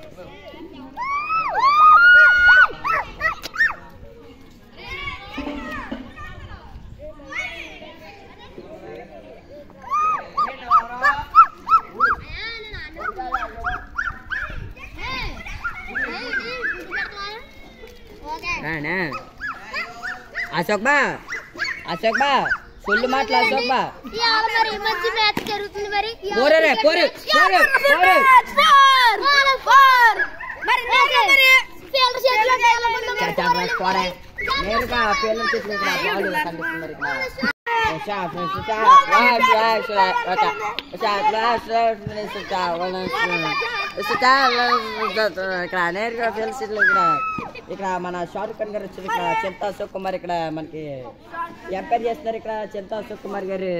రానా అశోక్ బా అశోక్ బా సొల్లు మాటలు అశోక్ బా ఇవాళ మరి మంచి మ్యాచ్ జరుగుతుంది మరి ఇవాళ పోరే రే, పోరే, పోరే, పోరే. ఫోర్ ఫోర్ మరి మరి ఫీల్డ్ చేతిలో చా, చా, రా, పోరే. నేరుగా పిల్లల చేతిలో ఇక్కడ బాల్ కనిపిస్తున్నారు ఇక్కడ ఉషా, ఉషా, వాష్, వాష్, వాష్, ఉషా, ఉషా, వాష్, వాష్, ఉషా, వాష్, ఉషా, ఇక్కడ నేరుగా పిల్లల చేతిలో ఇక్కడ ఇక్కడ మన షారుఖ్ ఖాన్ గారు వచ్చారు ఇక్కడ చింతా అశోక్ కుమార్ ఇక్కడ మనకి ఎంపైర్ చేస్తున్నారు ఇక్కడ చింతా అశోక్ కుమార్ గారు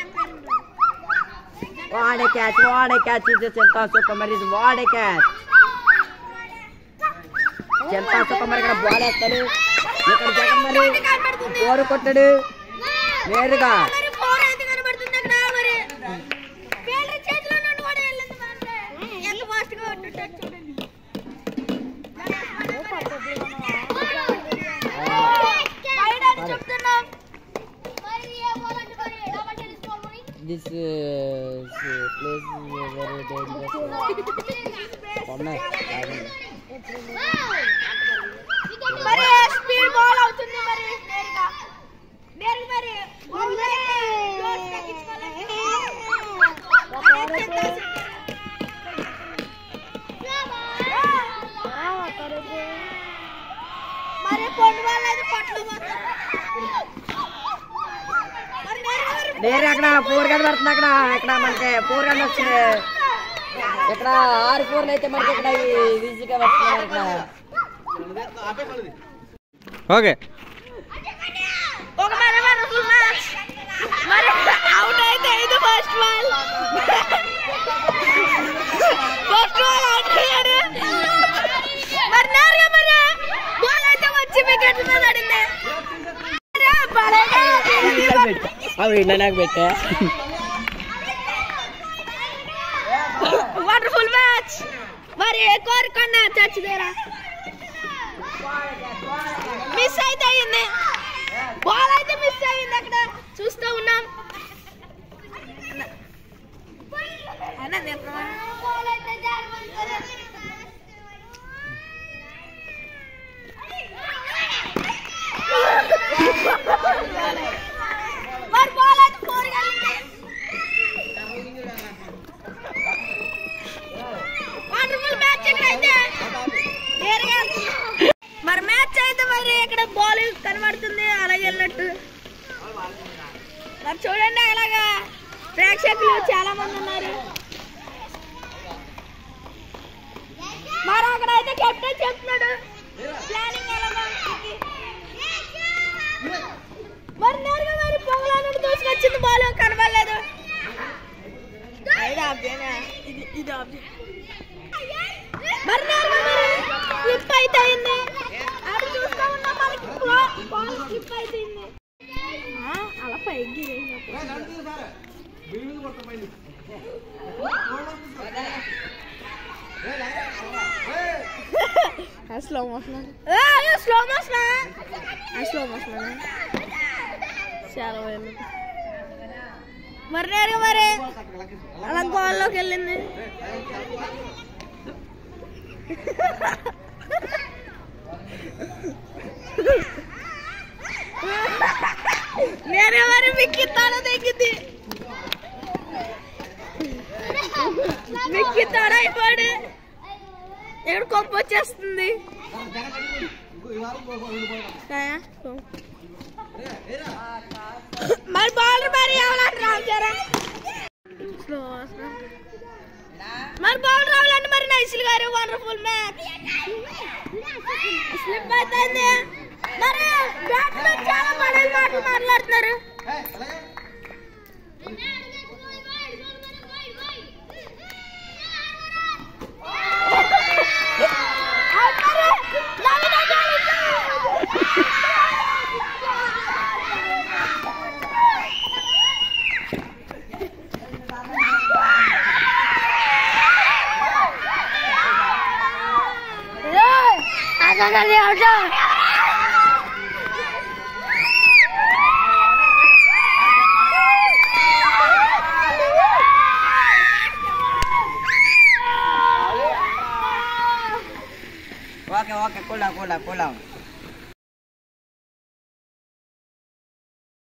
వాడే క్యాచ్ వాడే క్యాచ్ ఇది చింతా అశోక్ కుమార్ ఇది వాడే క్యాచ్ చింతా అశోక్ కుమార్ ఇక్కడ బాల్ వేస్తాడు ఇక్కడ జగన్ మరి బోరు కొట్టాడు నేరుగా ఫోర్ అయితే కనబడుతుంది అక్కడ మరి ఫీల్డ్ చేతిలో నుండి కూడా వెళ్ళింది మరి ఎంత ఫాస్ట్ గా కొట్టాడు చూడండి బయట అది చెప్తున్నాం మరి ఏ బాల్ అంటే మరి డబల్ టెన్నిస్ బాల్ మరి దిస్ ప్లేస్ వెరీ డేంజరస్ ఉన్నాయి మరి స్పీడ్ బాల్ అవుతుంది మరి నేరుగా నేరుగా మరి బౌలర్ అయితే క్లోజ్ తగ్గించుకోవాలి. మరి పొండు వాళ్ళు అయితే పట్లు పోతారు. మరి నేరుగా మరి నేరు అక్కడ ఫోర్ గన్ పడుతుంది అక్కడ ఇక్కడ మనకి ఫోర్ గన్ వచ్చింది ఇక్కడ ఆరు ఫోర్లు అయితే మనకి ఇక్కడ ఈజీగా వస్తున్నారు ఇక్కడ ఓకే ఒక మరి మన ఫుల్ మ్యాచ్ మరి అవుట్ అయితే ఇది first ball first ball out అయ్యాడు మరి నేరుగా మరి బాల్ అయితే వచ్చి వికెట్ మీద పడింది అరే, భలేగా అవి నాకు పెట్టా వండర్ఫుల్ మ్యాచ్ మరి కోరుకున్నా చర్చ్ దగ్గర మిస్ అయితే అయింది బాల్ అయితే మిస్ అయింది అక్కడ చూస్తూ ఉన్నాం అన్న, నేను మరి బాల్ అయితే ఫోర్ వండర్ఫుల్ మ్యాచ్ ఇక్కడ అయితే నేరుగా మరి మ్యాచ్ అయితే మరి ఇక్కడ బాల్ కనబడుతుంది అలాగే వెళ్ళినట్టు మరి చూడండి అలాగా ప్రేక్షకులు చాలా మంది ఉన్నారు మరి అక్కడ అయితే కెప్టెన్ చెప్తున్నాడు ప్లానింగ్ ఎలాగా ఉంది? మరి నేరుగా మరి పొగలా నుండి దూసుకొచ్చింది బాల్ కనబడలేదు మరి నేరుగా మరి స్లిప్ అయితే అయింది అది చూస్తా ఉన్నా మనకి బాల్ స్లిప్ అయిపోయింది ఆ, అలా పైకి slow motion slow motion slow motion చాలా బాగుంది మరి నేరుగా మరి అలా గోల్లోకి వెళ్ళింది నేనే మరి మిక్కిస్తాను తగ్గింది మిక్కిస్తాడు అయిపోయాడు ఇక్కడ కొప్ప వచ్చేస్తుంది కాయా? మరి బాల్ మరి ఎవరంటే రామ్ చరణ్ స్లో మరి బాల్ రావాలంటే మరి నైసులు గారు వండర్ఫుల్ మ్యాచ్ స్లిప్ అవుతుంది మరి బ్యాట్స్మెన్ చాలా పడేది మాటలు మాట్లాడుతున్నారు okay okay cool down cool down cool down